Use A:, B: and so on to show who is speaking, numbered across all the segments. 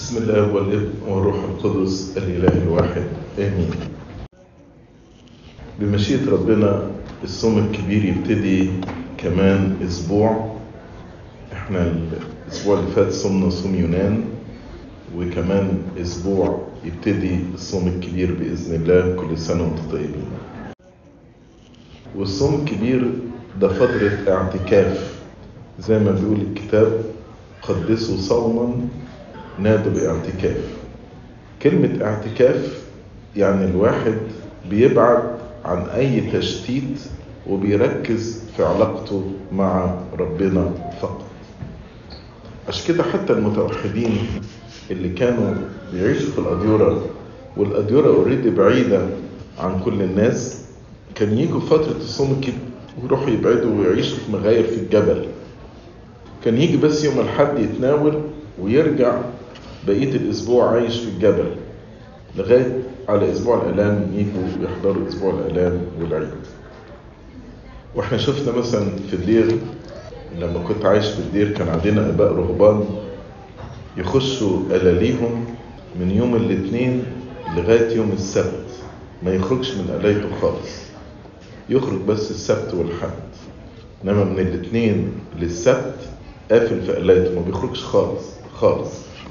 A: بسم الله والابن والروح القدس الاله الواحد امين بمشيئة ربنا الصوم الكبير يبتدي كمان اسبوع احنا الاسبوع اللي فات صمنا صوم يونان وكمان اسبوع يبتدي الصوم الكبير باذن الله كل سنه وانتم طيبين والصوم الكبير ده فتره اعتكاف زي ما بيقول الكتاب قدسوا صوما نادوا باعتكاف كلمة اعتكاف يعني الواحد بيبعد عن أي تشتيت وبيركز في علاقته مع ربنا فقط عشان كده حتى المتوحدين اللي كانوا بيعيشوا في الأديرة والأديرة اوريدي بعيدة عن كل الناس كان يجوا فترة الصوم الكبير ويروحوا يبعدوا ويعيشوا في مغاير في الجبل كان يجي بس يوم الحد يتناول ويرجع بقية الأسبوع عايش في الجبل لغاية على أسبوع الآلام يجوا يحضروا أسبوع الآلام والعيد وإحنا شفنا مثلا في الدير لما كنت عايش في الدير كان عندنا آباء رهبان يخشوا ألاليهم من يوم الاثنين لغاية يوم السبت ما يخرجش من قلايته خالص يخرج بس السبت والحد انما من الاثنين للسبت قافل في قلايته ما بيخرجش خالص خالص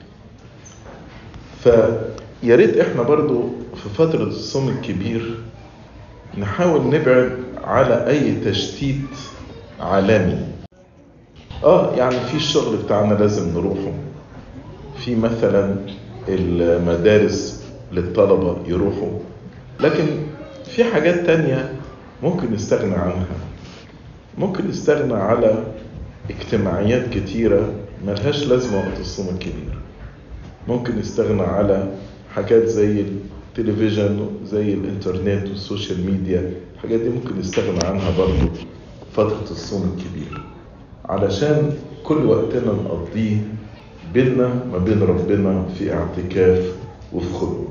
A: فيا ريت احنا برضو في فترة الصوم الكبير نحاول نبعد على اي تشتيت عالمي اه يعني في الشغل بتاعنا لازم نروحه في مثلا المدارس للطلبة يروحوا لكن في حاجات تانية ممكن نستغنى عنها ممكن نستغنى على اجتماعيات كتيرة ملهاش لازمة وقت الصوم الكبير ممكن نستغنى على حاجات زي التلفزيون زي الانترنت والسوشيال ميديا الحاجات دي ممكن نستغنى عنها برضو فترة الصوم الكبير علشان كل وقتنا نقضيه بينا ما بين ربنا في اعتكاف وفي خلوة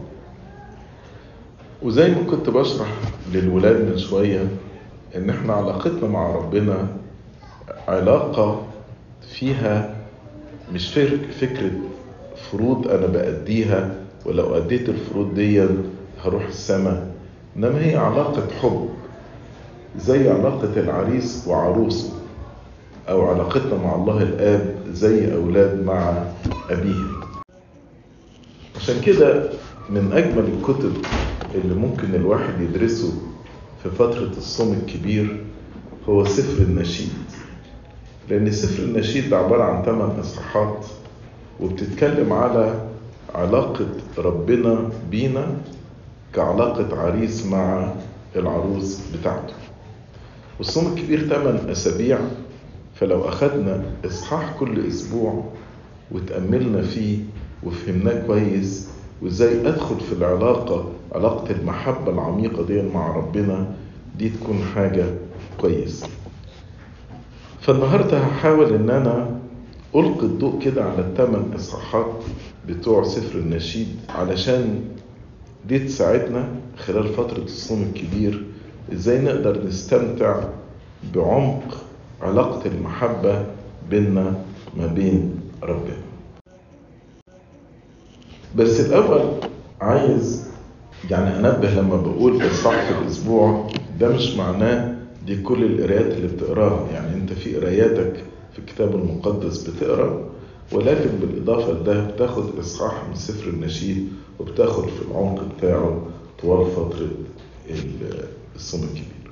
A: وزي ما كنت بشرح للولاد من شوية ان احنا علاقتنا مع ربنا علاقة فيها مش فكرة فروض انا بأديها ولو أديت الفروض دي هروح السماء انما هي علاقة حب زي علاقة العريس وعروسه او علاقتنا مع الله الاب زي اولاد مع ابيهم عشان كده من اجمل الكتب اللي ممكن الواحد يدرسه في فترة الصوم الكبير هو سفر النشيد لأن سفر النشيد ده عبارة عن ثمان إصحاحات وبتتكلم على علاقة ربنا بينا كعلاقة عريس مع العروس بتاعته والصوم الكبير ثمان أسابيع فلو أخدنا إصحاح كل أسبوع وتأملنا فيه وفهمناه كويس وإزاي أدخل في العلاقة علاقة المحبة العميقة دي مع ربنا دي تكون حاجة كويسة فالنهاردة هحاول إن أنا ألقي الضوء كده على الثمان إصحاحات بتوع سفر النشيد علشان دي تساعدنا خلال فترة الصوم الكبير إزاي نقدر نستمتع بعمق علاقة المحبة بيننا ما بين ربنا بس الأول عايز يعني أنبه لما بقول إصحاح في الأسبوع ده مش معناه دي كل القرايات اللي بتقراها يعني أنت في قراياتك في الكتاب المقدس بتقرا ولكن بالإضافة لده بتاخد إصحاح من سفر النشيد وبتاخد في العمق بتاعه طوال فترة الصوم الكبير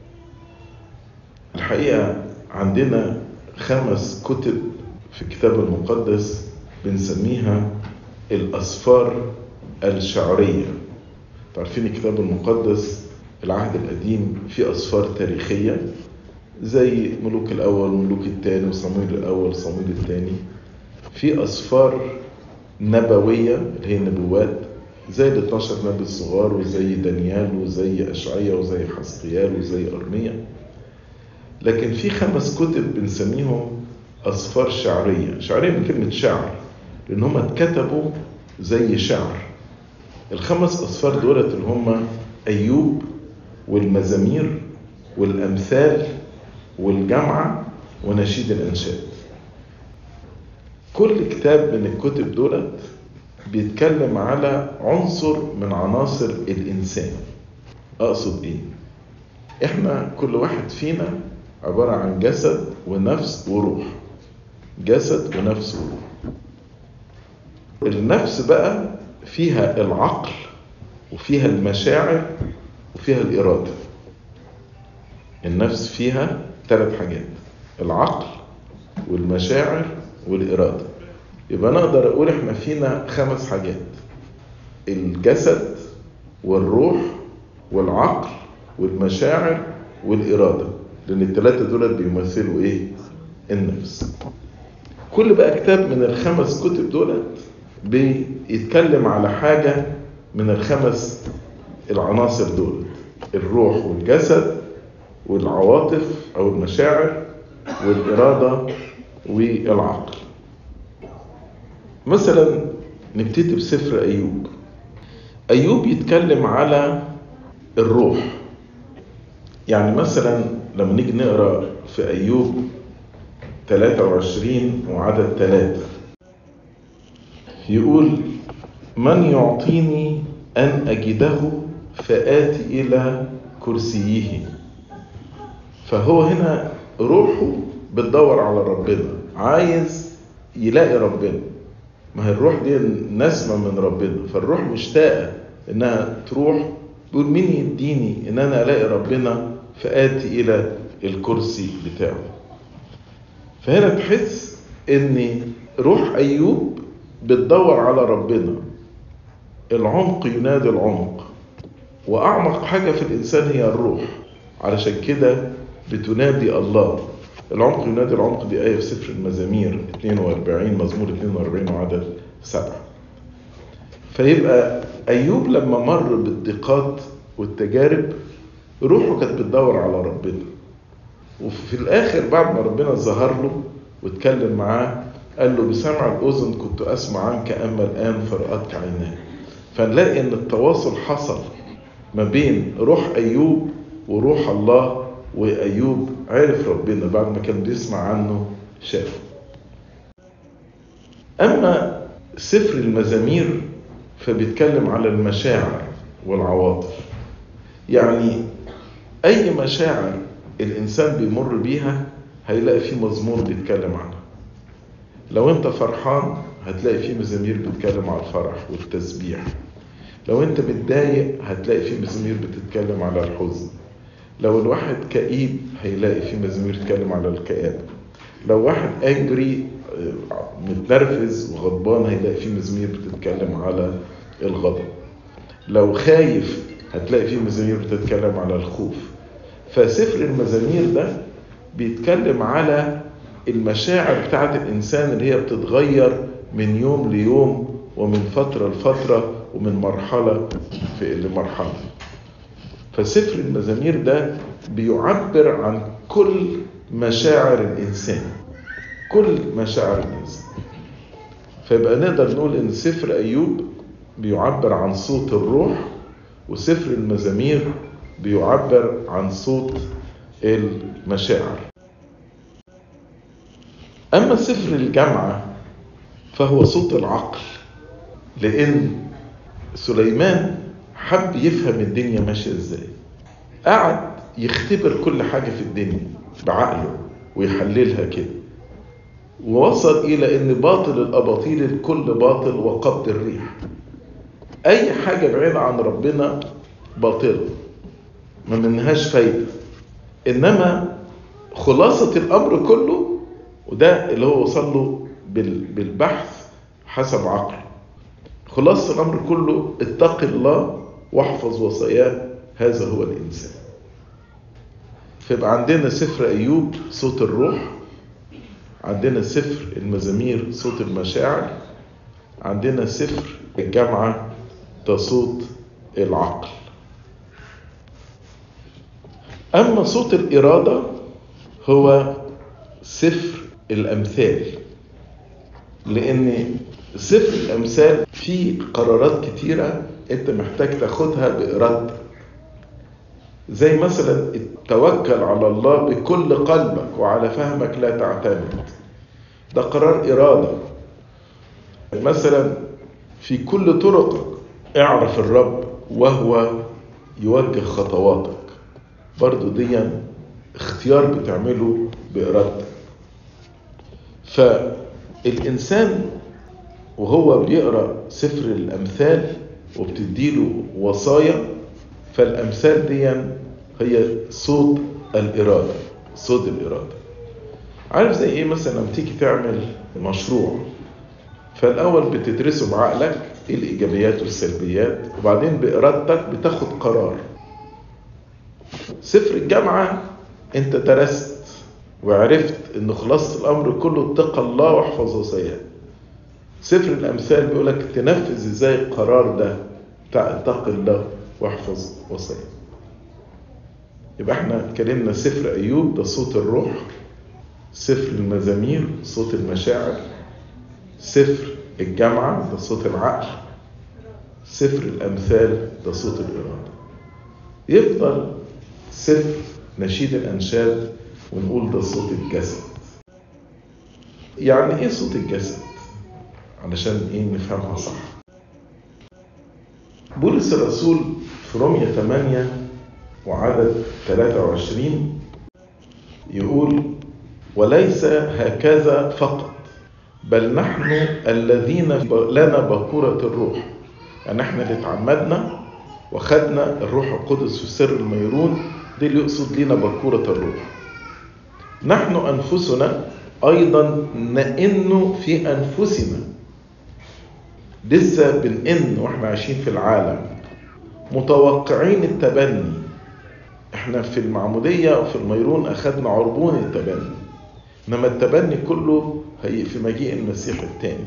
A: الحقيقة عندنا خمس كتب في الكتاب المقدس بنسميها الأسفار الشعرية تعرفين الكتاب المقدس العهد القديم فيه أسفار تاريخية زي ملوك الأول وملوك الثاني وصمويل الأول وصمويل الثاني في أسفار نبوية اللي هي النبوات زي ال 12 نبي الصغار وزي دانيال وزي أشعية وزي حسقيال وزي أرمية لكن في خمس كتب بنسميهم أسفار شعرية شعرية من كلمة شعر لأن هم اتكتبوا زي شعر الخمس أسفار دولت اللي هم أيوب والمزامير والأمثال والجامعة ونشيد الأنشاد كل كتاب من الكتب دولت بيتكلم على عنصر من عناصر الإنسان أقصد إيه؟ إحنا كل واحد فينا عبارة عن جسد ونفس وروح جسد ونفس وروح النفس بقى فيها العقل وفيها المشاعر وفيها الإرادة النفس فيها ثلاث حاجات العقل والمشاعر والإرادة يبقى نقدر أقول إحنا فينا خمس حاجات الجسد والروح والعقل والمشاعر والإرادة لأن الثلاثة دول بيمثلوا إيه؟ النفس كل بقى كتاب من الخمس كتب دولت بيتكلم على حاجة من الخمس العناصر دول الروح والجسد والعواطف أو المشاعر والإرادة والعقل مثلا نبتدي بسفر أيوب أيوب يتكلم على الروح يعني مثلا لما نيجي نقرأ في أيوب 23 وعدد 3 يقول من يعطيني أن أجده فآتي إلى كرسيه فهو هنا روحه بتدور على ربنا عايز يلاقي ربنا ما هي الروح دي نسمة من ربنا فالروح مشتاقة انها تروح تقول مين يديني ان انا الاقي ربنا فآتي الى الكرسي بتاعه فهنا تحس ان روح ايوب بتدور على ربنا العمق ينادي العمق واعمق حاجة في الانسان هي الروح علشان كده بتنادي الله العمق ينادي العمق دي آية في سفر المزامير 42 مزمور 42 وعدد سبعة فيبقى أيوب لما مر بالضيقات والتجارب روحه كانت بتدور على ربنا وفي الآخر بعد ما ربنا ظهر له واتكلم معاه قال له بسمع الأذن كنت أسمع عنك أما الآن فرأتك عيناي فنلاقي إن التواصل حصل ما بين روح أيوب وروح الله وأيوب عرف ربنا بعد ما كان بيسمع عنه شافه أما سفر المزامير فبيتكلم على المشاعر والعواطف يعني أي مشاعر الإنسان بيمر بيها هيلاقي فيه مزمور بيتكلم عنها لو أنت فرحان هتلاقي فيه مزامير بتتكلم على الفرح والتسبيح لو أنت متضايق هتلاقي فيه مزامير بتتكلم على الحزن لو الواحد كئيب هيلاقي في مزامير تتكلم على الكآبة لو واحد انجري متنرفز وغضبان هيلاقي في مزامير بتتكلم على الغضب لو خايف هتلاقي في مزامير بتتكلم على الخوف فسفر المزامير ده بيتكلم على المشاعر بتاعت الإنسان اللي هي بتتغير من يوم ليوم ومن فترة لفترة ومن مرحلة لمرحلة فسفر المزامير ده بيعبر عن كل مشاعر الإنسان كل مشاعر الإنسان فيبقى نقدر نقول إن سفر أيوب بيعبر عن صوت الروح وسفر المزامير بيعبر عن صوت المشاعر أما سفر الجامعة فهو صوت العقل لأن سليمان حب يفهم الدنيا ماشية ازاي قعد يختبر كل حاجة في الدنيا بعقله ويحللها كده ووصل إلى أن باطل الأباطيل الكل باطل وقبض الريح أي حاجة بعيدة عن ربنا باطلة ما منهاش فايدة إنما خلاصة الأمر كله وده اللي هو وصل له بالبحث حسب عقله خلاصة الأمر كله اتق الله واحفظ وصاياه هذا هو الإنسان فيبقى عندنا سفر أيوب صوت الروح عندنا سفر المزامير صوت المشاعر عندنا سفر الجامعة ده صوت العقل أما صوت الإرادة هو سفر الأمثال لأن سفر الأمثال فيه قرارات كتيرة أنت محتاج تاخدها بإرادتك زي مثلا التوكل على الله بكل قلبك وعلى فهمك لا تعتمد ده قرار إرادة مثلا في كل طرقك اعرف الرب وهو يوجه خطواتك برضو دي اختيار بتعمله بإرادتك فالإنسان وهو بيقرأ سفر الأمثال وبتديله وصايا فالأمثال دي هي صوت الإرادة صوت الإرادة عارف زي إيه مثلا لما تيجي تعمل مشروع فالأول بتدرسه بعقلك إيه الإيجابيات والسلبيات وبعدين بإرادتك بتاخد قرار سفر الجامعة أنت درست وعرفت إن خلاصة الأمر كله اتقى الله واحفظ وصاياه سفر الأمثال بيقول لك تنفذ إزاي القرار ده بتاع اتقي الله واحفظ وصاياه يبقى احنا اتكلمنا سفر أيوب ده صوت الروح سفر المزامير صوت المشاعر سفر الجامعة ده صوت العقل سفر الأمثال ده صوت الإرادة يفضل سفر نشيد الأنشاد ونقول ده صوت الجسد يعني إيه صوت الجسد؟ علشان إيه نفهمها صح بولس الرسول في رومية 8 وعدد 23 يقول وليس هكذا فقط بل نحن الذين لنا بكورة الروح يعني احنا اللي اتعمدنا وخدنا الروح القدس في سر الميرون دي اللي يقصد لنا بكورة الروح نحن أنفسنا أيضا نئن في أنفسنا لسه بنئن واحنا عايشين في العالم متوقعين التبني احنا في المعمودية وفي الميرون أخدنا عربون التبني إنما التبني كله هي في مجيء المسيح الثاني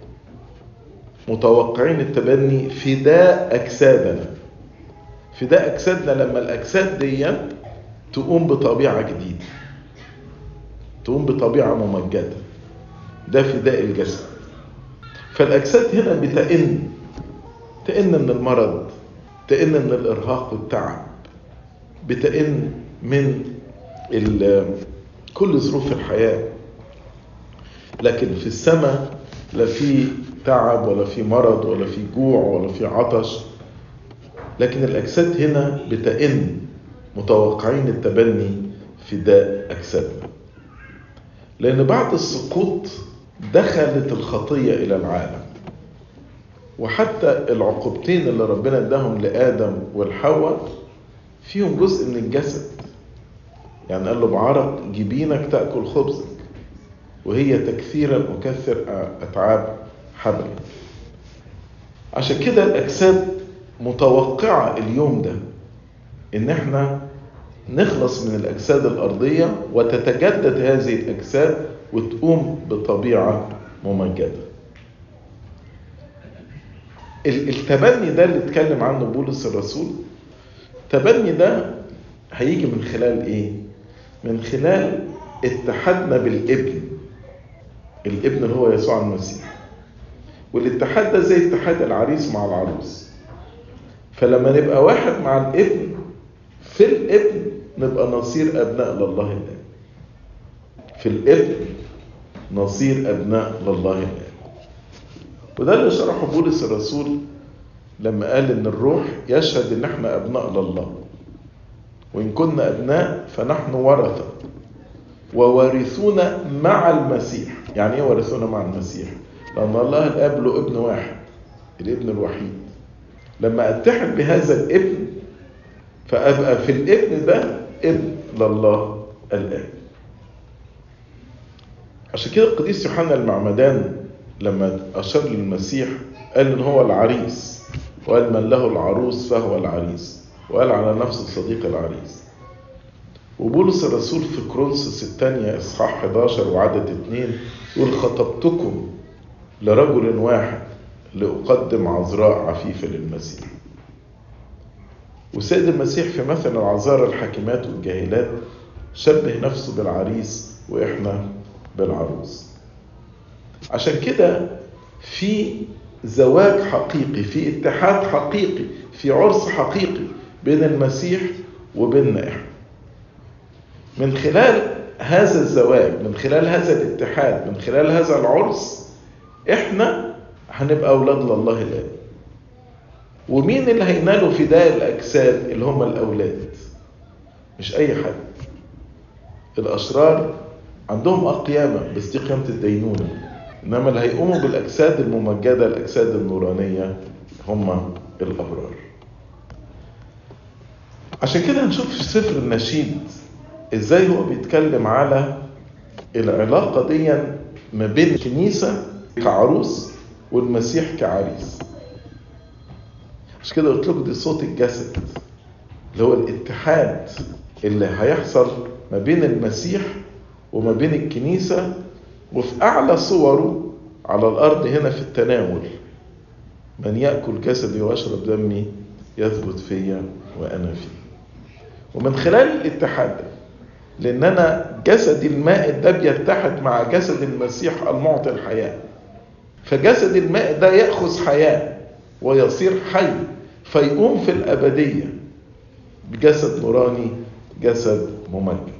A: متوقعين التبني فداء أجسادنا فداء أجسادنا لما الأجساد دي تقوم بطبيعة جديدة تقوم بطبيعة ممجدة ده فداء الجسد فالأجساد هنا بتئن تئن من المرض تئن من الإرهاق والتعب بتئن من كل ظروف الحياة لكن في السماء لا في تعب ولا في مرض ولا في جوع ولا في عطش لكن الأجساد هنا بتئن متوقعين التبني فداء أجسادنا لأن بعد السقوط دخلت الخطية إلى العالم وحتى العقوبتين اللي ربنا اداهم لآدم والحواء فيهم جزء من الجسد يعني قال له بعرق جبينك تأكل خبزك وهي تكثيرا أكثر أتعاب حبل عشان كده الأجساد متوقعة اليوم ده إن احنا نخلص من الأجساد الأرضية وتتجدد هذه الأجساد وتقوم بطبيعة ممجدة التبني ده اللي اتكلم عنه بولس الرسول التبني ده هيجي من خلال ايه من خلال اتحادنا بالابن الابن اللي هو يسوع المسيح والاتحاد ده زي اتحاد العريس مع العروس فلما نبقى واحد مع الابن في الابن نبقى نصير ابناء لله الاب في الابن نصير ابناء لله الاب وده اللي شرحه بولس الرسول لما قال ان الروح يشهد ان احنا ابناء لله وان كنا ابناء فنحن ورثه ووارثون مع المسيح يعني ايه ورثونا مع المسيح لان الله الاب له ابن واحد الابن الوحيد لما اتحد بهذا الابن فابقى في الابن ده ابن لله الاب عشان كده القديس يوحنا المعمدان لما اشار للمسيح قال ان هو العريس وقال من له العروس فهو العريس وقال على نفسه صديق العريس وبولس الرسول في كرونسوس الثانية إصحاح 11 وعدد 2 يقول خطبتكم لرجل واحد لأقدم عذراء عفيفة للمسيح وسيد المسيح في مثل العذارى الحاكمات والجاهلات شبه نفسه بالعريس وإحنا بالعروس عشان كده في زواج حقيقي في اتحاد حقيقي في عرس حقيقي بين المسيح وبيننا احنا من خلال هذا الزواج من خلال هذا الاتحاد من خلال هذا العرس احنا هنبقى أولاد لله الآب ومين اللي هينالوا فداء الأجساد اللي هم الأولاد مش أي حد الأشرار عندهم قيامة بس دي قيامة الدينونة إنما اللي هيقوموا بالأجساد الممجدة الأجساد النورانية هم الأبرار عشان كده هنشوف في سفر النشيد ازاي هو بيتكلم على العلاقة دي ما بين الكنيسة كعروس والمسيح كعريس عشان كده قلت لكم دي صوت الجسد اللي هو الاتحاد اللي هيحصل ما بين المسيح وما بين الكنيسة وفي أعلى صوره على الأرض هنا في التناول من يأكل جسدي ويشرب دمي يثبت فيا وأنا فيه ومن خلال الاتحاد ده لأن أنا جسد الماء ده بيتحد مع جسد المسيح المعطي الحياة فجسد الماء ده يأخذ حياة ويصير حي فيقوم في الأبدية بجسد نوراني جسد ممجد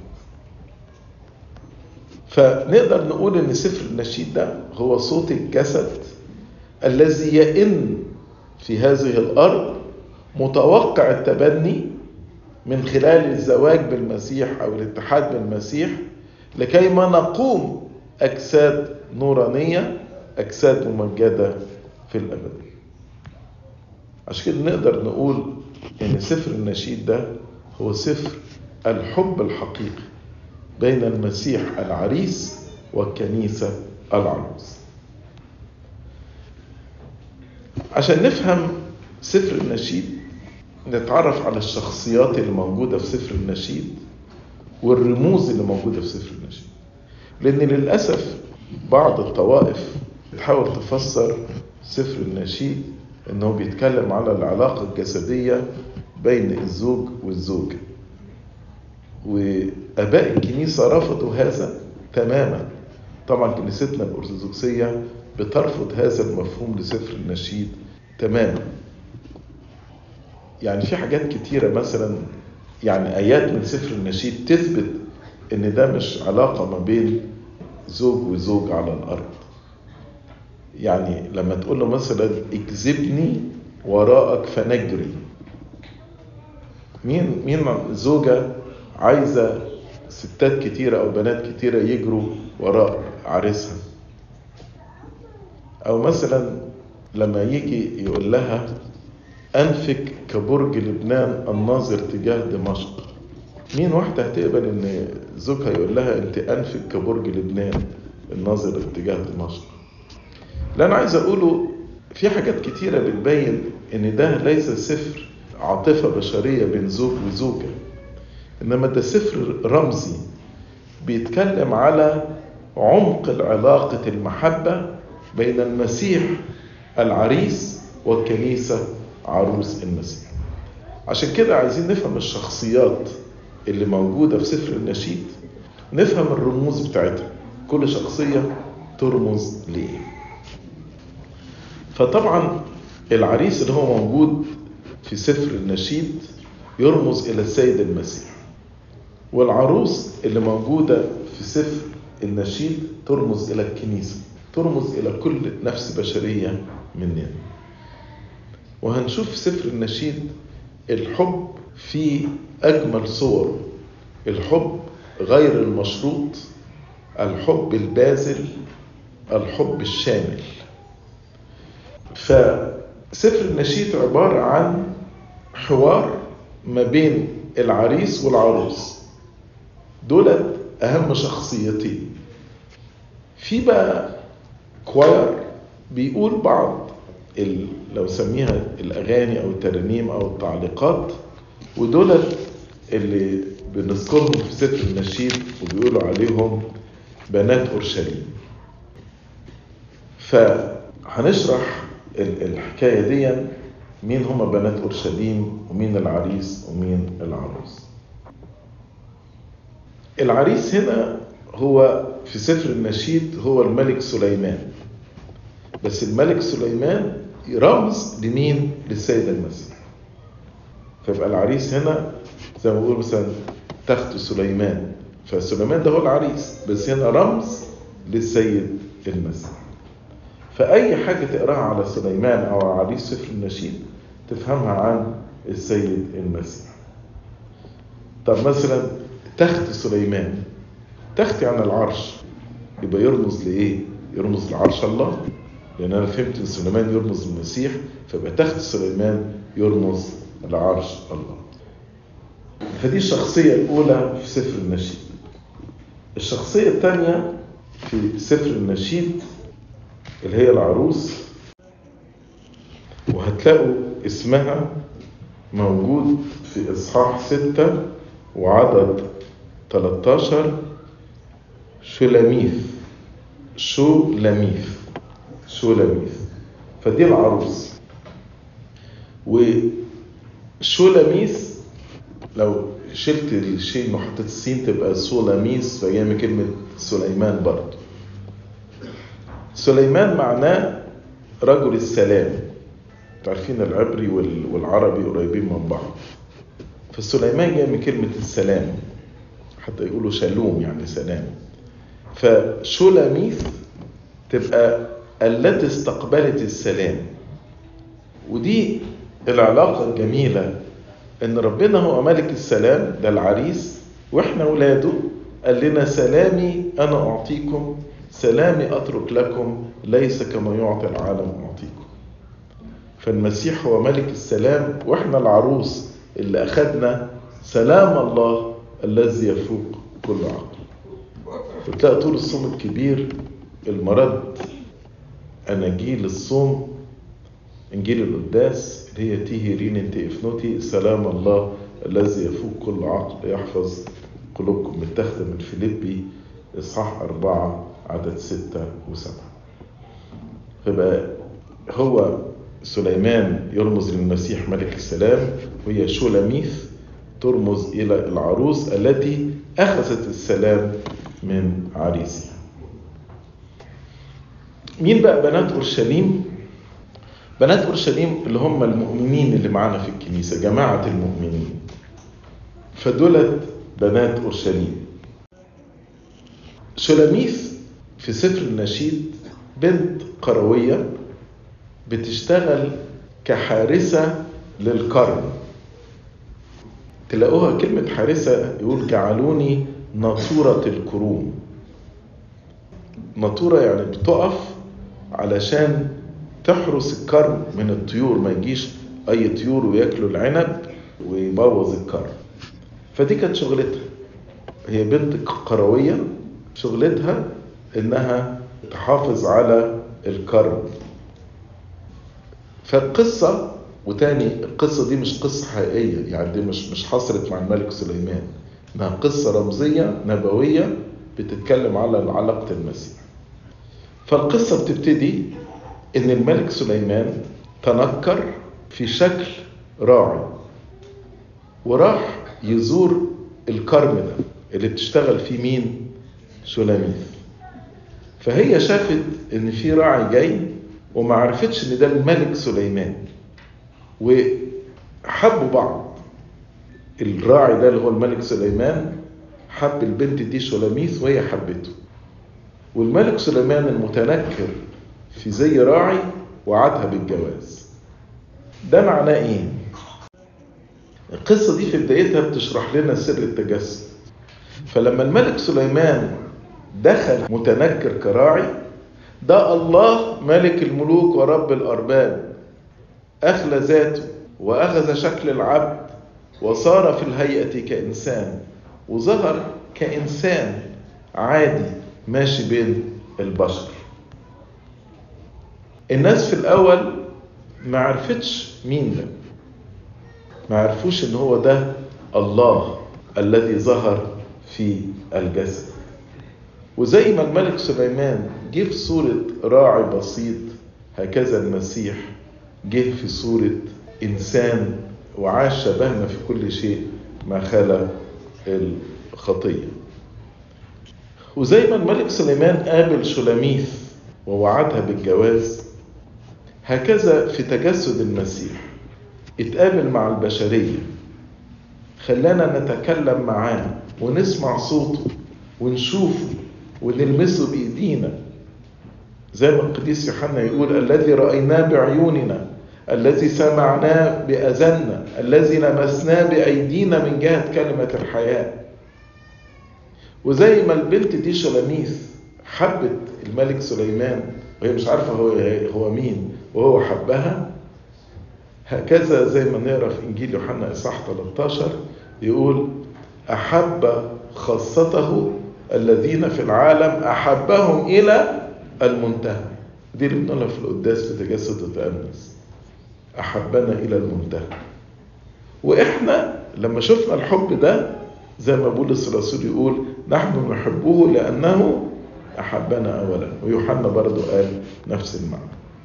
A: فنقدر نقول ان سفر النشيد ده هو صوت الجسد الذي يئن في هذه الارض متوقع التبني من خلال الزواج بالمسيح او الاتحاد بالمسيح لكي ما نقوم اجساد نورانيه اجساد ممجده في الابد عشان كده نقدر نقول ان سفر النشيد ده هو سفر الحب الحقيقي بين المسيح العريس والكنيسة العروس عشان نفهم سفر النشيد نتعرف على الشخصيات اللي موجودة في سفر النشيد والرموز اللي موجودة في سفر النشيد لأن للأسف بعض الطوائف بتحاول تفسر سفر النشيد انه بيتكلم على العلاقة الجسدية بين الزوج والزوجة واباء الكنيسه رفضوا هذا تماما طبعا كنيستنا الارثوذكسيه بترفض هذا المفهوم لسفر النشيد تماما يعني في حاجات كتيره مثلا يعني ايات من سفر النشيد تثبت ان ده مش علاقه ما بين زوج وزوج على الارض يعني لما تقول له مثلا اكذبني وراءك فنجري مين مين زوجه عايزة ستات كتيرة أو بنات كتيرة يجروا وراء عريسها أو مثلا لما يجي يقول لها أنفك كبرج لبنان الناظر تجاه دمشق مين واحدة هتقبل إن زوجها يقول لها أنت أنفك كبرج لبنان الناظر اتجاه دمشق اللي أنا عايز أقوله في حاجات كتيرة بتبين إن ده ليس سفر عاطفة بشرية بين زوج وزوجة انما ده سفر رمزي بيتكلم على عمق العلاقة المحبة بين المسيح العريس والكنيسة عروس المسيح عشان كده عايزين نفهم الشخصيات اللي موجودة في سفر النشيد نفهم الرموز بتاعتها كل شخصية ترمز لإيه فطبعا العريس اللي هو موجود في سفر النشيد يرمز إلى السيد المسيح والعروس اللي موجودة في سفر النشيد ترمز إلى الكنيسة ترمز إلى كل نفس بشرية مننا وهنشوف في سفر النشيد الحب في أجمل صوره الحب غير المشروط الحب البازل الحب الشامل فسفر النشيد عبارة عن حوار ما بين العريس والعروس دولت أهم شخصيتين في بقى كواير بيقول بعض ال... لو سميها الأغاني أو الترانيم أو التعليقات ودولت اللي بنذكرهم في سفر النشيد وبيقولوا عليهم بنات أورشليم فهنشرح الحكاية دي مين هما بنات أورشليم ومين العريس ومين العروس العريس هنا هو في سفر النشيد هو الملك سليمان بس الملك سليمان رمز لمين للسيد المسيح فيبقى العريس هنا زي ما بقول مثلا تخت سليمان فسليمان ده هو العريس بس هنا رمز للسيد المسيح فأي حاجة تقراها على سليمان أو على عريس سفر النشيد تفهمها عن السيد المسيح طب مثلا تخت سليمان تخت عن العرش يبقى يرمز لإيه؟ يرمز لعرش الله لأن أنا فهمت إن سليمان يرمز للمسيح فيبقى تخت سليمان يرمز لعرش الله فدي الشخصية الأولى في سفر النشيد الشخصية الثانية في سفر النشيد اللي هي العروس وهتلاقوا اسمها موجود في إصحاح ستة وعدد 13 شلاميث شولاميث شولاميث فدي العروس وشولاميث لو شلت الشين وحطيت السين تبقى سولاميس فجاي من كلمة سليمان برضه سليمان معناه رجل السلام عارفين العبري والعربي قريبين من بعض فسليمان جاي من كلمة السلام حتى يقولوا شالوم يعني سلام فشولاميث تبقى التي استقبلت السلام ودي العلاقة الجميلة ان ربنا هو ملك السلام ده العريس واحنا ولاده قال لنا سلامي انا اعطيكم سلامي اترك لكم ليس كما يعطي العالم اعطيكم فالمسيح هو ملك السلام واحنا العروس اللي اخذنا سلام الله الذي يفوق كل عقل فتلاقي طول الصوم الكبير المرد اناجيل الصوم انجيل القداس اللي هي تيهي رين انت افنوتي سلام الله الذي يفوق كل عقل يحفظ قلوبكم متاخده من فيليبي اصحاح أربعة عدد ستة وسبعة فبقى هو سليمان يرمز للمسيح ملك السلام وهي شولاميث ترمز إلى العروس التي أخذت السلام من عريسها مين بقى بنات أورشليم بنات اورشليم اللي هم المؤمنين اللي معانا في الكنيسه جماعه المؤمنين فدولت بنات اورشليم شلاميث في سفر النشيد بنت قرويه بتشتغل كحارسه للكرم تلاقوها كلمة حارسة يقول جعلوني ناطورة الكروم ناطورة يعني بتقف علشان تحرس الكرم من الطيور ما يجيش اي طيور وياكلوا العنب ويبوظ الكرم فدي كانت شغلتها هي بنت قروية شغلتها انها تحافظ على الكرم فالقصة وتاني القصة دي مش قصة حقيقية يعني دي مش مش حصلت مع الملك سليمان انها قصة رمزية نبوية بتتكلم على علاقة المسيح فالقصة بتبتدي ان الملك سليمان تنكر في شكل راعي وراح يزور الكرم ده اللي بتشتغل فيه مين شلاميث فهي شافت ان في راعي جاي وما عرفتش ان ده الملك سليمان وحبوا بعض الراعي ده اللي هو الملك سليمان حب البنت دي شلاميث وهي حبته والملك سليمان المتنكر في زي راعي وعدها بالجواز ده معناه ايه القصة دي في بدايتها بتشرح لنا سر التجسد فلما الملك سليمان دخل متنكر كراعي ده الله ملك الملوك ورب الأرباب أخلى ذاته وأخذ شكل العبد وصار في الهيئة كإنسان وظهر كإنسان عادي ماشي بين البشر الناس في الأول ما عرفتش مين ده ما عرفوش ان هو ده الله الذي ظهر في الجسد وزي ما الملك سليمان جه في صورة راعي بسيط هكذا المسيح جه في صورة إنسان وعاش شبهنا في كل شيء ما خلا الخطية وزي ما الملك سليمان قابل شلاميث ووعدها بالجواز هكذا في تجسد المسيح اتقابل مع البشرية خلانا نتكلم معاه ونسمع صوته ونشوفه ونلمسه بإيدينا زي ما القديس يوحنا يقول الذي رأيناه بعيوننا الذي سمعناه بأذننا الذي لمسناه بأيدينا من جهة كلمة الحياة وزي ما البنت دي شلاميث حبت الملك سليمان وهي مش عارفة هو هو مين وهو حبها هكذا زي ما نقرا في انجيل يوحنا اصحاح 13 يقول احب خاصته الذين في العالم احبهم الى المنتهى دي اللي بنقولها في القداس في تجسد وتأنس احبنا الى المنتهى واحنا لما شفنا الحب ده زي ما بولس الرسول يقول نحن نحبه لانه احبنا اولا ويوحنا برضو قال نفس المعنى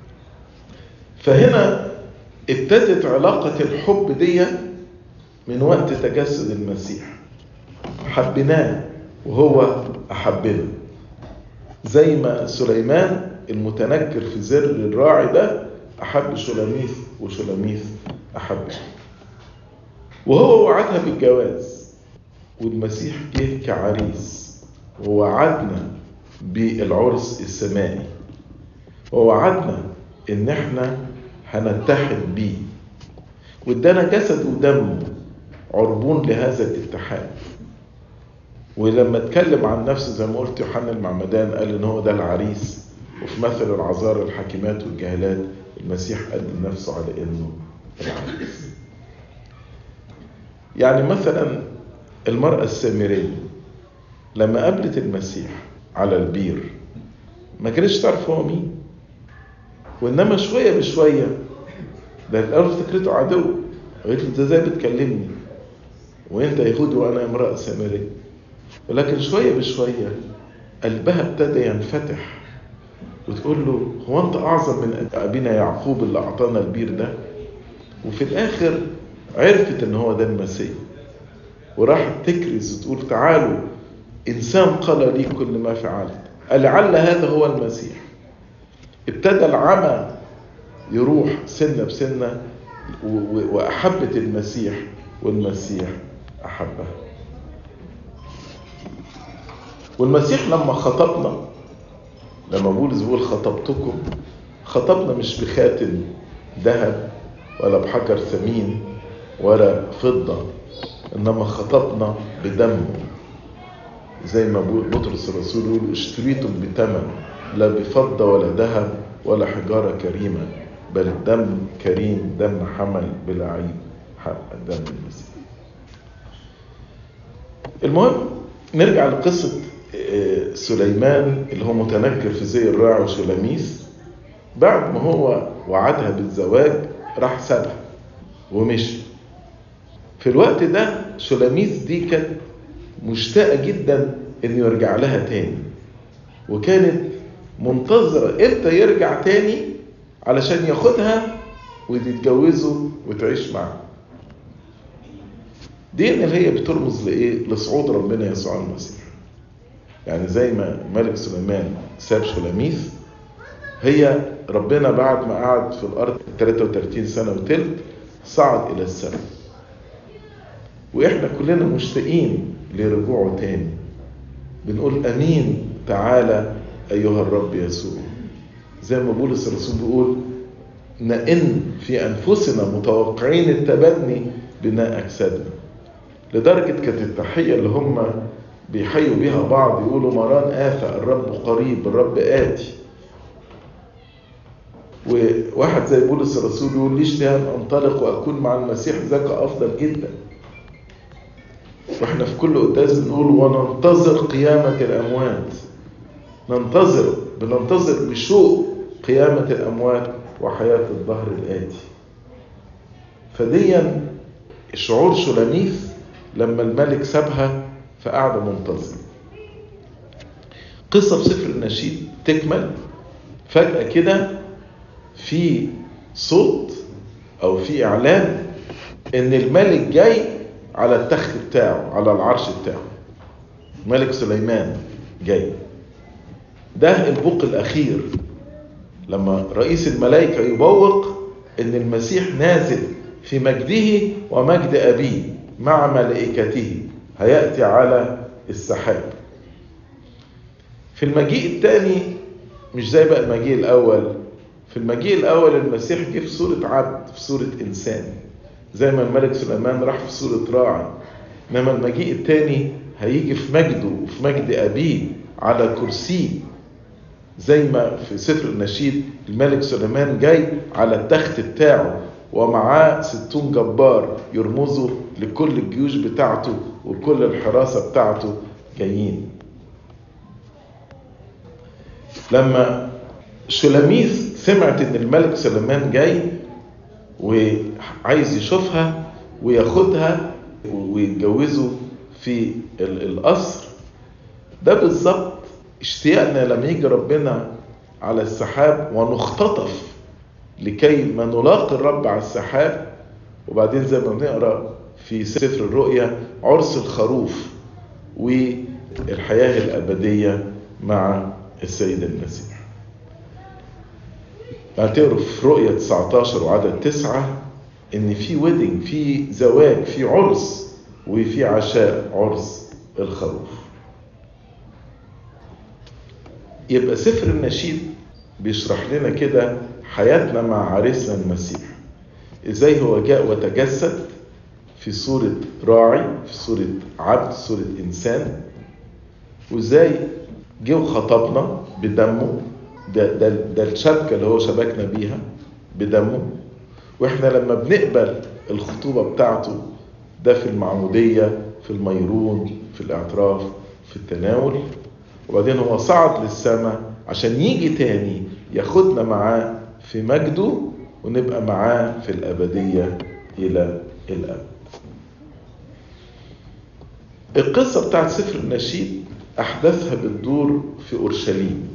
A: فهنا ابتدت علاقة الحب دي من وقت تجسد المسيح حبيناه وهو أحبنا زي ما سليمان المتنكر في زر الراعي ده أحب شلاميث وشلاميث أحبه وهو وعدها بالجواز والمسيح جه كعريس ووعدنا بالعرس السمائي ووعدنا ان احنا هنتحد بيه وادانا جسد ودم عربون لهذا الاتحاد ولما اتكلم عن نفسه زي ما قلت يوحنا المعمدان قال ان هو ده العريس وفي مثل العذارى الحكيمات والجاهلات المسيح قدم نفسه على انه العريس يعني مثلا المرأة السامرية لما قابلت المسيح على البير ما كانتش تعرف هو مين وانما شويه بشويه ده الاول افتكرته عدو قالت له انت ازاي بتكلمني وانت يهودي وانا امراه سامريه ولكن شويه بشويه قلبها ابتدى ينفتح وتقول له هو انت اعظم من ابينا يعقوب اللي اعطانا البير ده وفي الاخر عرفت ان هو ده المسيح وراحت تكرز وتقول تعالوا انسان قال لي كل ما فعلت لعل هذا هو المسيح ابتدى العمى يروح سنة بسنة وأحبت المسيح والمسيح أحبها والمسيح لما خطبنا لما بولس بيقول خطبتكم خطبنا مش بخاتم ذهب ولا بحجر ثمين ولا فضة إنما خطبنا بدمه زي ما بطرس الرسول يقول اشتريتم بثمن لا بفضة ولا ذهب ولا حجارة كريمة بل دم كريم دم حمل بلا عيب حق دم المسيح المهم نرجع لقصة سليمان اللي هو متنكر في زي الراعي وشلاميس بعد ما هو وعدها بالزواج راح سابها ومشي في الوقت ده شلاميس دي كانت مشتاقة جدا انه يرجع لها تاني وكانت منتظرة امتى يرجع تاني علشان ياخدها وتتجوزوا وتعيش معاه دي اللي هي بترمز لايه لصعود ربنا يسوع المسيح يعني زي ما ملك سليمان ساب شلاميث هي ربنا بعد ما قعد في الارض 33 سنه وتلت صعد الى السماء واحنا كلنا مشتاقين لرجوعه تاني بنقول امين تعالى ايها الرب يسوع زي ما بولس الرسول بيقول نئن في انفسنا متوقعين التبني بناء اجسادنا لدرجه كانت التحيه اللي هم بيحيوا بيها بعض يقولوا مران آفة الرب قريب الرب آتي وواحد زي بولس الرسول يقول ليش ان انطلق واكون مع المسيح ذاك افضل جدا واحنا في كل قداس بنقول وننتظر قيامة الأموات ننتظر بننتظر بشوق قيامة الأموات وحياة الظهر الآتي فديا شعور شلاميث لما الملك سابها فقعد منتظر قصة في سفر النشيد تكمل فجأة كده في صوت أو في إعلان إن الملك جاي على التخت بتاعه على العرش بتاعه ملك سليمان جاي ده البوق الأخير لما رئيس الملائكة يبوق إن المسيح نازل في مجده ومجد أبيه مع ملائكته هيأتي على السحاب في المجيء الثاني مش زي بقى المجيء الأول في المجيء الأول المسيح جه في صورة عبد في صورة إنسان زي ما الملك سليمان راح في صورة راعي إنما المجيء الثاني هيجي في مجده وفي مجد أبيه على كرسيه زي ما في سفر النشيد الملك سليمان جاي على التخت بتاعه ومعاه ستون جبار يرمزوا لكل الجيوش بتاعته وكل الحراسة بتاعته جايين لما شلاميث سمعت ان الملك سليمان جاي وعايز يشوفها وياخدها ويتجوزوا في القصر ده بالظبط اشتياقنا لما يجي ربنا على السحاب ونختطف لكي ما نلاقي الرب على السحاب وبعدين زي ما بنقرا في سفر الرؤيا عرس الخروف والحياه الابديه مع السيد المسيح. هتقروا في رؤيا 19 وعدد 9 ان في ويدنج في زواج في عرس وفي عشاء عرس الخروف. يبقى سفر النشيد بيشرح لنا كده حياتنا مع عريسنا المسيح ازاي هو جاء وتجسد في صورة راعي في صورة عبد في صورة إنسان وازاي جه وخطبنا بدمه ده, ده, ده الشبكة اللي هو شبكنا بيها بدمه واحنا لما بنقبل الخطوبة بتاعته ده في المعمودية في الميرون في الاعتراف في التناول وبعدين هو صعد للسماء عشان يجي تاني ياخدنا معاه في مجده ونبقى معاه في الأبدية إلى الأبد القصة بتاعت سفر النشيد أحداثها بتدور في أورشليم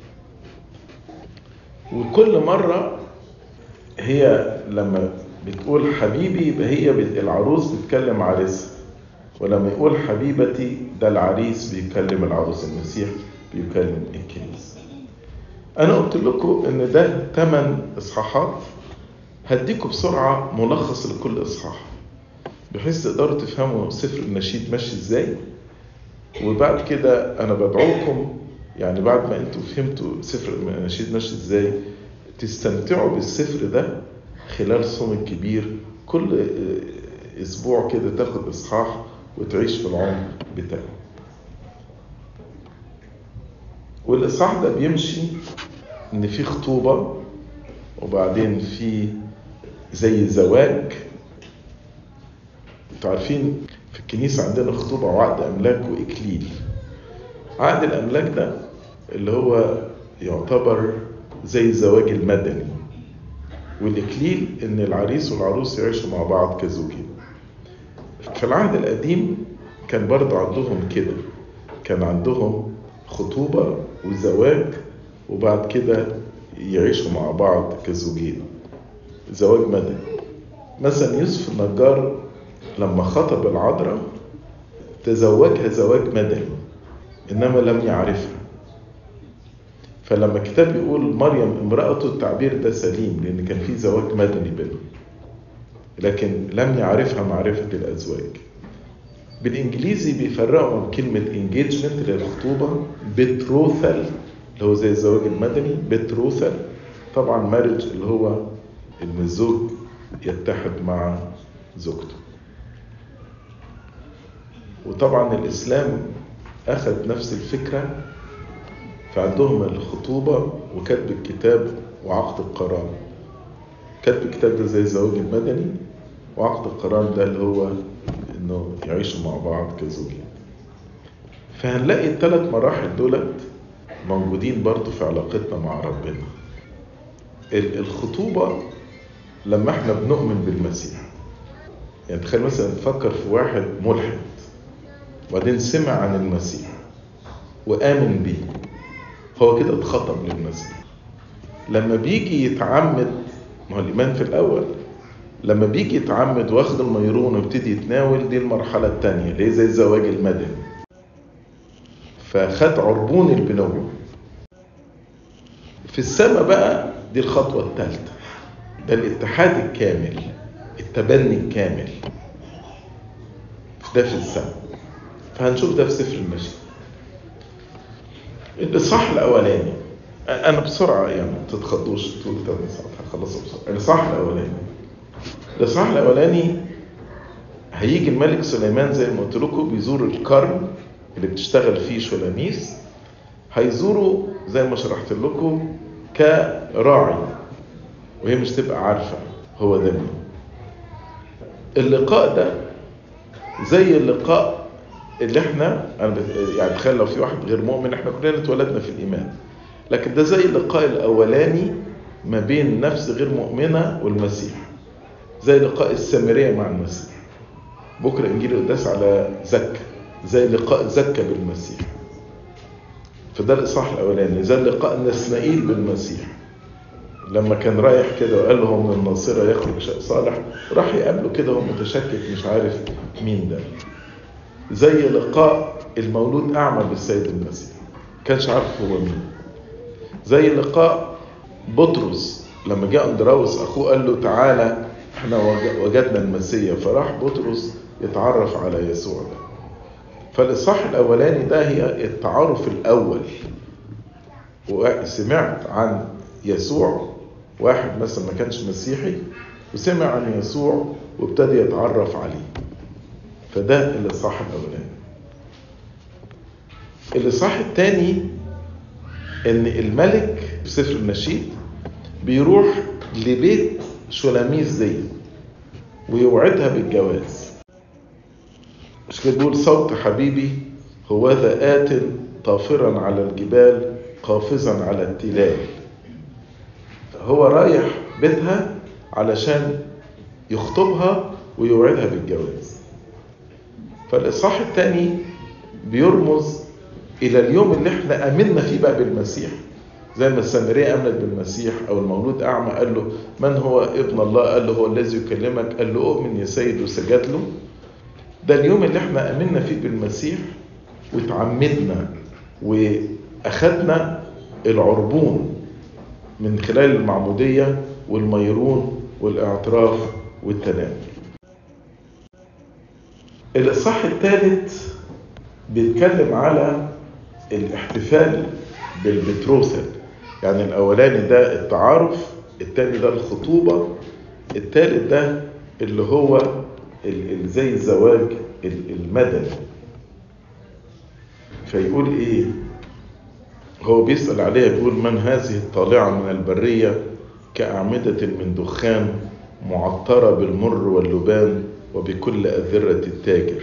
A: وكل مرة هي لما بتقول حبيبي يبقى هي العروس بتكلم عريسها ولما يقول حبيبتي ده العريس بيكلم العروس المسيح بيكلم الكنيسة أنا قلت لكم إن ده ثمان إصحاحات هديكم بسرعة ملخص لكل إصحاح بحيث تقدروا تفهموا سفر النشيد ماشي إزاي وبعد كده أنا بدعوكم يعني بعد ما أنتوا فهمتوا سفر النشيد ماشي إزاي تستمتعوا بالسفر ده خلال صوم الكبير كل أسبوع كده تاخد إصحاح وتعيش في العمر بتاعه والإصحاح ده بيمشي إن في خطوبة وبعدين في زي زواج انتوا عارفين في الكنيسة عندنا خطوبة وعقد أملاك وإكليل عقد الأملاك ده اللي هو يعتبر زي الزواج المدني والإكليل إن العريس والعروس يعيشوا مع بعض كزوجين في العهد القديم كان برضه عندهم كده كان عندهم خطوبة وزواج وبعد كده يعيشوا مع بعض كزوجين زواج مدني مثلا يوسف النجار لما خطب العذراء تزوجها زواج مدني انما لم يعرفها فلما الكتاب يقول مريم امرأته التعبير ده سليم لان كان في زواج مدني بينهم لكن لم يعرفها معرفة الأزواج بالإنجليزي بيفرقوا بين كلمة engagement اللي هي الخطوبة betrothal اللي هو زي الزواج المدني betrothal طبعا marriage اللي هو إن الزوج يتحد مع زوجته وطبعا الإسلام أخذ نفس الفكرة فعندهم الخطوبة وكتب الكتاب وعقد القران كتب الكتاب ده زي الزواج المدني وعقد القران ده اللي هو انه يعيشوا مع بعض كزوجين فهنلاقي الثلاث مراحل دولت موجودين برضو في علاقتنا مع ربنا الخطوبة لما احنا بنؤمن بالمسيح يعني تخيل مثلا تفكر في واحد ملحد وبعدين سمع عن المسيح وآمن بيه هو كده اتخطب للمسيح لما بيجي يتعمد ما هو الإيمان في الأول لما بيجي يتعمد واخد الميرون ويبتدي يتناول دي المرحلة التانية اللي هي زي الزواج المدني فخد عربون البنوة في السماء بقى دي الخطوة الثالثة ده الاتحاد الكامل التبني الكامل ده في السماء فهنشوف ده في سفر المشي الإصحاح الأولاني انا بسرعه يعني ما تتخضوش طول ثلاث ساعات هخلصه بسرعه الاصحاح الاولاني الاصحاح الاولاني هيجي الملك سليمان زي ما قلت لكم بيزور الكرم اللي بتشتغل فيه شلاميس هيزوره زي ما شرحت لكم كراعي وهي مش تبقى عارفه هو ده مين اللقاء ده زي اللقاء اللي احنا انا يعني تخيل لو في واحد غير مؤمن احنا كلنا اتولدنا في الايمان لكن ده زي اللقاء الاولاني ما بين نفس غير مؤمنه والمسيح زي لقاء السامريه مع المسيح بكره انجيل القداس على زكا زي لقاء زكا بالمسيح فده الاصحاح الاولاني زي لقاء نسنائيل بالمسيح لما كان رايح كده وقال له من الناصره يخرج شيء صالح راح يقابله كده هو متشكك مش عارف مين ده زي لقاء المولود اعمى بالسيد المسيح كانش عارف هو مين زي لقاء بطرس لما جاء اندراوس اخوه قال له تعالى احنا وجدنا المسيا فراح بطرس يتعرف على يسوع ده فالاصحاح الاولاني ده هي التعارف الاول وسمعت عن يسوع واحد مثلا ما كانش مسيحي وسمع عن يسوع وابتدى يتعرف عليه فده الاصحاح الاولاني الاصحاح الثاني ان الملك في سفر النشيد بيروح لبيت شلاميس دي ويوعدها بالجواز مش كده بيقول صوت حبيبي هوذا آت طافرا على الجبال قافزا على التلال هو رايح بيتها علشان يخطبها ويوعدها بالجواز فالإصحاح الثاني بيرمز إلى اليوم اللي احنا آمنا فيه بقى بالمسيح زي ما السامرية آمنت بالمسيح أو المولود أعمى قال له من هو ابن الله قال له هو الذي يكلمك قال له أؤمن يا سيد وسجد له ده اليوم اللي احنا آمنا فيه بالمسيح وتعمدنا وأخدنا العربون من خلال المعمودية والميرون والاعتراف والتناول الإصحاح الثالث بيتكلم على الاحتفال بالبتروسل يعني الأولاني ده التعارف الثاني ده الخطوبة الثالث ده اللي هو زي الزواج المدني فيقول ايه هو بيسأل عليها بيقول من هذه الطالعة من البرية كأعمدة من دخان معطرة بالمر واللبان وبكل أذرة التاجر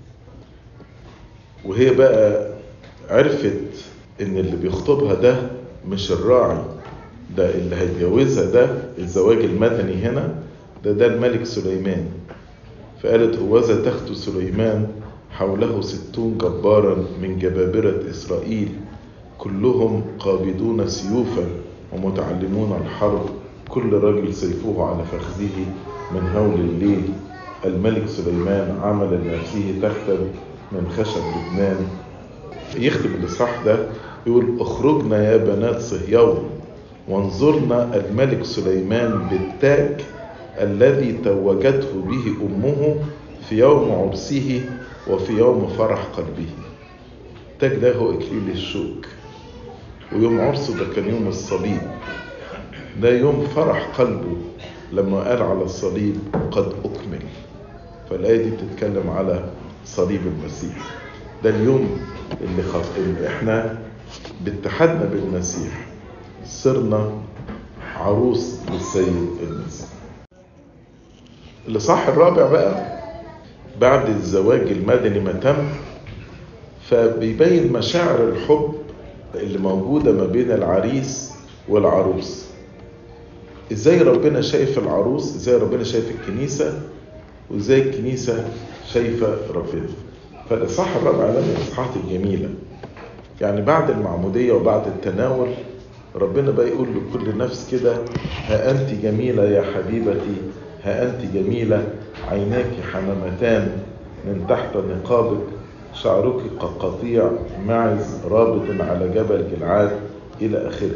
A: وهي بقى عرفت ان اللي بيخطبها ده مش الراعي ده اللي هيتجوزها ده الزواج المدني هنا ده ده الملك سليمان فقالت هوذا تخت سليمان حوله ستون جبارا من جبابرة إسرائيل كلهم قابضون سيوفا ومتعلمون الحرب كل رجل سيفه على فخذه من هول الليل الملك سليمان عمل لنفسه تختا من خشب لبنان يختم الإصحاح ده يقول اخرجنا يا بنات صهيون وانظرنا الملك سليمان بالتاج الذي توجته به أمه في يوم عرسه وفي يوم فرح قلبه التاج ده هو إكليل الشوك ويوم عرسه ده كان يوم الصليب ده يوم فرح قلبه لما قال على الصليب قد أكمل فالآية دي بتتكلم على صليب المسيح ده اليوم اللي, خط... اللي احنا باتحادنا بالمسيح صرنا عروس للسيد المسيح الإصحاح الرابع بقى بعد الزواج المدني ما تم فبيبين مشاعر الحب اللي موجودة ما بين العريس والعروس ازاي ربنا شايف العروس ازاي ربنا شايف الكنيسة وازاي الكنيسة شايفة ربنا فالإصحاح الرابع ده من الإصحاحات الجميلة يعني بعد المعمودية وبعد التناول ربنا بقى يقول لكل نفس كده ها أنت جميلة يا حبيبتي ها أنت جميلة عيناك حمامتان من تحت نقابك شعرك كقطيع معز رابط على جبل جلعاد إلى آخره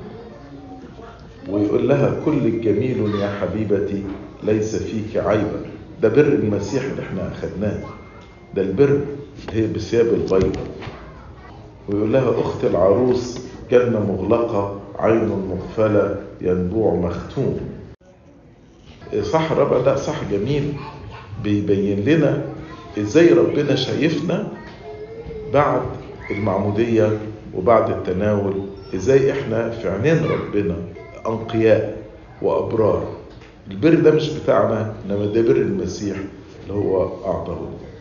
A: ويقول لها كل جميل يا حبيبتي ليس فيك عيبا ده بر المسيح اللي احنا أخدناه ده البر هي بثياب البيضة ويقول لها أخت العروس جنة مغلقة عين مغفلة ينبوع مختوم صح الرابع ده صح جميل بيبين لنا ازاي ربنا شايفنا بعد المعمودية وبعد التناول ازاي احنا في عينين ربنا انقياء وابرار البر ده مش بتاعنا انما ده بر المسيح اللي هو اعطاه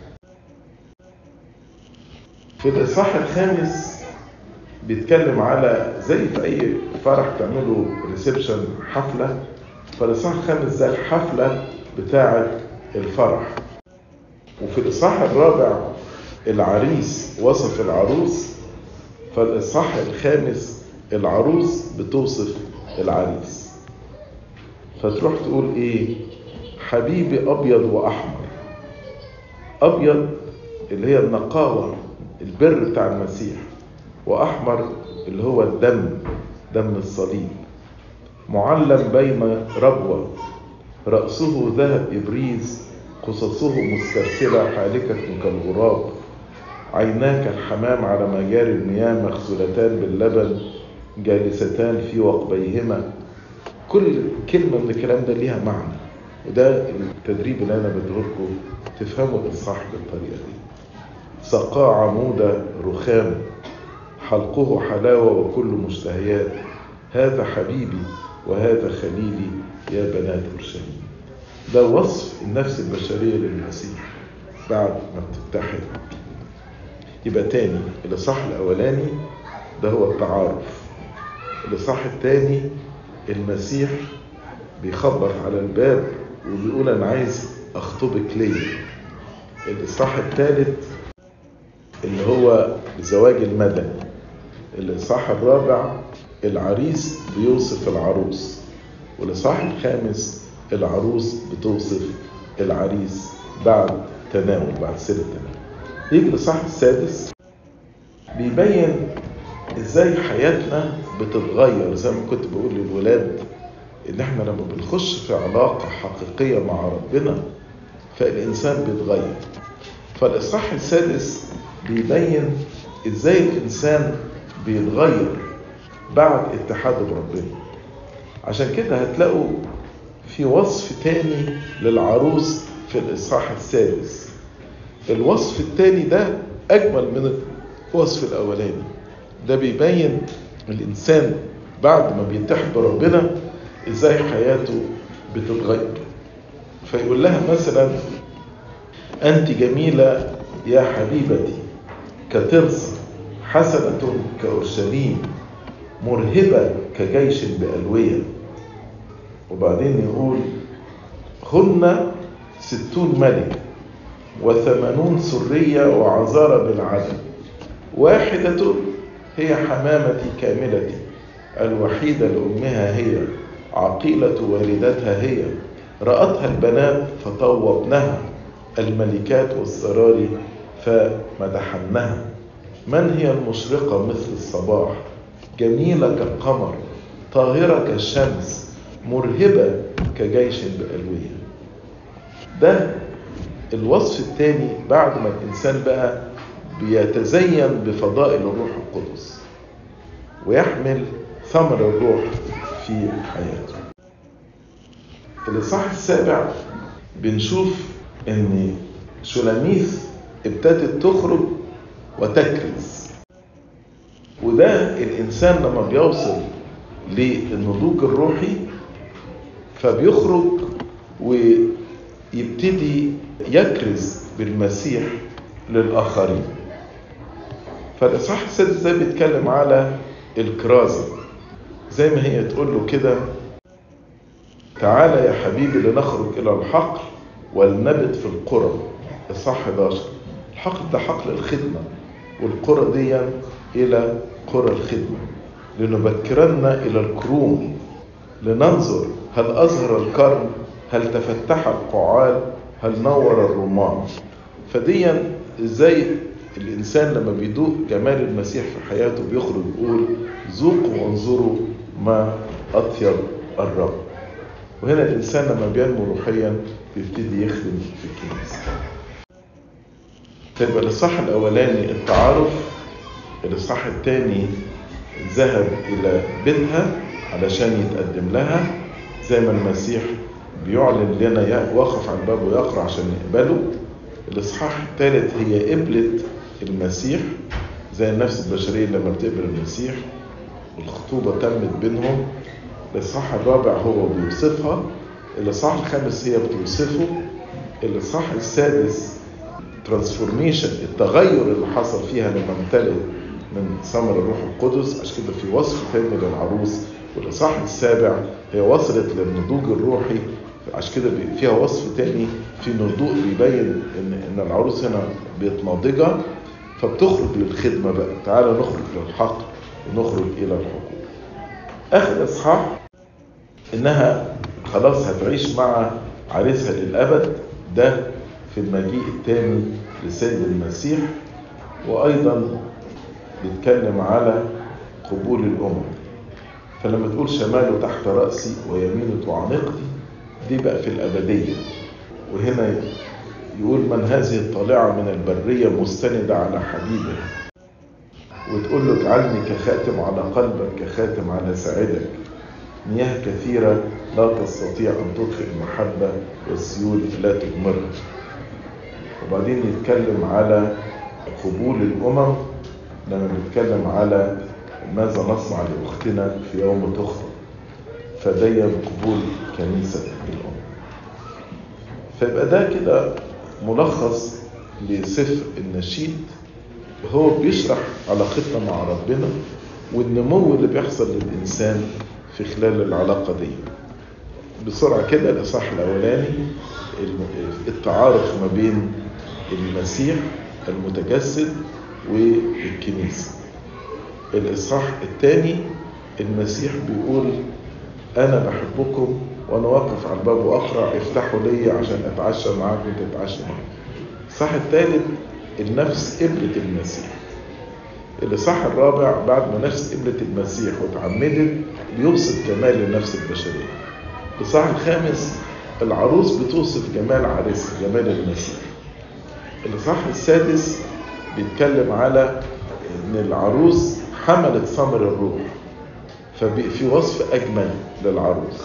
A: في الاصحاح الخامس بيتكلم على زي في اي فرح تعملوا ريسبشن حفله فالاصحاح الخامس ده الحفله بتاعه الفرح وفي الاصحاح الرابع العريس وصف العروس فالاصحاح الخامس العروس بتوصف العريس فتروح تقول ايه حبيبي ابيض واحمر ابيض اللي هي النقاوه البر بتاع المسيح واحمر اللي هو الدم دم الصليب معلم بين ربوه راسه ذهب ابريز قصصه مسترسله حالكه كالغراب عيناك الحمام على مجاري المياه مغسولتان باللبن جالستان في وقبيهما كل كلمه من الكلام ده ليها معنى وده التدريب اللي انا بديه لكم تفهموا الاصحاح بالطريقه دي سقاه عمود رخام حلقه حلاوه وكل مشتهيات هذا حبيبي وهذا خليلي يا بنات اورشليم ده وصف النفس البشريه للمسيح بعد ما بتتحد يبقى تاني الاصحاح الاولاني ده هو التعارف الاصحاح الثاني المسيح بيخبط على الباب وبيقول انا عايز اخطبك ليا الاصحاح الثالث اللي هو الزواج المدني الاصحاح الرابع العريس بيوصف العروس والاصحاح الخامس العروس بتوصف العريس بعد تناول بعد سر التناول يجي الاصحاح السادس بيبين ازاي حياتنا بتتغير زي ما كنت بقول للولاد ان احنا لما بنخش في علاقة حقيقية مع ربنا فالانسان بيتغير فالاصحاح السادس بيبين ازاي الانسان بيتغير بعد اتحاده بربنا عشان كده هتلاقوا في وصف تاني للعروس في الاصحاح السادس الوصف التاني ده اجمل من الوصف الاولاني ده بيبين الانسان بعد ما بيتحد بربنا ازاي حياته بتتغير فيقول لها مثلا انت جميله يا حبيبتي كترسة حسنة كأورشليم مرهبة كجيش بألوية وبعدين يقول هن ستون ملك وثمانون سرية وعذارى بالعدد واحدة هي حمامتي كاملتي الوحيدة لأمها هي عقيلة والدتها هي رأتها البنات فطوبنها الملكات والسراري فمدحنها من هي المشرقة مثل الصباح جميلة كالقمر طاهرة كالشمس مرهبة كجيش بألوية ده الوصف الثاني بعد ما الإنسان بقى بيتزين بفضائل الروح القدس ويحمل ثمر الروح في حياته الإصحاح السابع بنشوف إن شلاميث ابتدت تخرج وتكرز وده الإنسان لما بيوصل للنضوج الروحي فبيخرج ويبتدي يكرز بالمسيح للآخرين فالإصحاح السادس ده بيتكلم على الكرازة زي ما هي تقول له كده تعالى يا حبيبي لنخرج إلى الحقل ولنبت في القرى الصح 11 الحقل ده حقل الخدمة والقرى دي إلى قرى الخدمة لنبكرن إلى الكروم لننظر هل أزهر الكرم هل تفتح القعال هل نور الرمان فديا ازاي الانسان لما بيدوق جمال المسيح في حياته بيخرج يقول ذوقوا وانظروا ما اطيب الرب وهنا الانسان لما بينمو روحيا بيبتدي يخدم في الكنيسه تبقى الاصحاح الاولاني التعارف الاصحاح الثاني ذهب إلى بيتها علشان يتقدم لها زي ما المسيح بيعلن لنا وقف على الباب ويقرأ عشان نقبله الإصحاح الثالث هي قبلة المسيح زي النفس البشرية لما بتقبل المسيح الخطوبة تمت بينهم الإصحاح الرابع هو بيوصفها الإصحاح الخامس هي بتوصفه الإصحاح السادس ترانسفورميشن التغير اللي حصل فيها لما امتلئت من ثمر الروح القدس عشان كده في وصف تاني للعروس والإصحاح السابع هي وصلت للنضوج الروحي عشان كده فيها وصف تاني في نضوج بيبين ان ان العروس هنا بقت ناضجه فبتخرج للخدمه بقى تعالى نخرج للحق ونخرج الى الحقوق اخر اصحاح انها خلاص هتعيش مع عريسها للابد ده في المجيء الثاني لسيد المسيح وايضا بيتكلم على قبول الامم فلما تقول شماله تحت راسي ويمينه تعانقتي دي بقى في الابديه وهنا يقول من هذه الطالعه من البريه مستنده على حبيبها وتقول له اجعلني كخاتم على قلبك كخاتم على ساعدك مياه كثيرة لا تستطيع أن تدخل المحبة والسيول لا تغمرها وبعدين يتكلم على قبول الأمم لما بيتكلم على ماذا نصنع لأختنا في يوم تخطب فدين قبول كنيسة الأمم فيبقى ده كده ملخص لسفر النشيد هو بيشرح علاقتنا مع ربنا والنمو اللي بيحصل للإنسان في خلال العلاقة دي بسرعة كده الإصحاح الأولاني التعارف ما بين المسيح المتجسد والكنيسة الإصحاح الثاني المسيح بيقول أنا بحبكم وأنا واقف على الباب وأقرأ افتحوا لي عشان أتعشى معاكم تتعشى معاكم الإصحاح الثالث النفس قبلة المسيح الإصحاح الرابع بعد ما نفس قبلة المسيح وتعمدت بيوصف جمال النفس البشرية الإصحاح الخامس العروس بتوصف جمال عريسها جمال المسيح الإصحاح السادس بيتكلم على إن العروس حملت ثمر الروح ففي وصف أجمل للعروس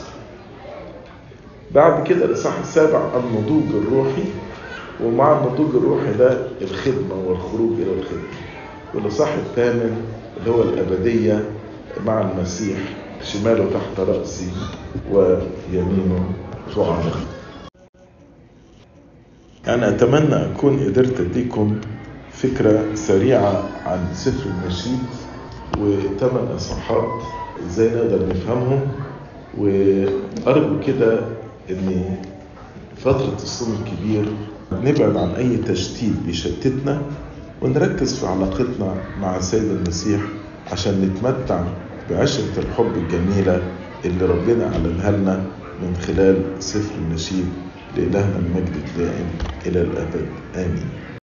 A: بعد كده الإصحاح السابع النضوج الروحي ومع النضوج الروحي ده الخدمة والخروج إلى الخدمة والإصحاح الثامن اللي هو الأبدية مع المسيح شماله تحت رأسي ويمينه تعانق أنا أتمنى أكون قدرت أديكم فكرة سريعة عن سفر النشيد وثمان إصحاحات إزاي نقدر نفهمهم وأرجو كده إن فترة الصوم الكبير نبعد عن أي تشتيت بيشتتنا ونركز في علاقتنا مع السيد المسيح عشان نتمتع بعشرة الحب الجميلة اللي ربنا أعلنها لنا من خلال سفر النشيد لإلهنا المجد الدائم إلى الأبد آمين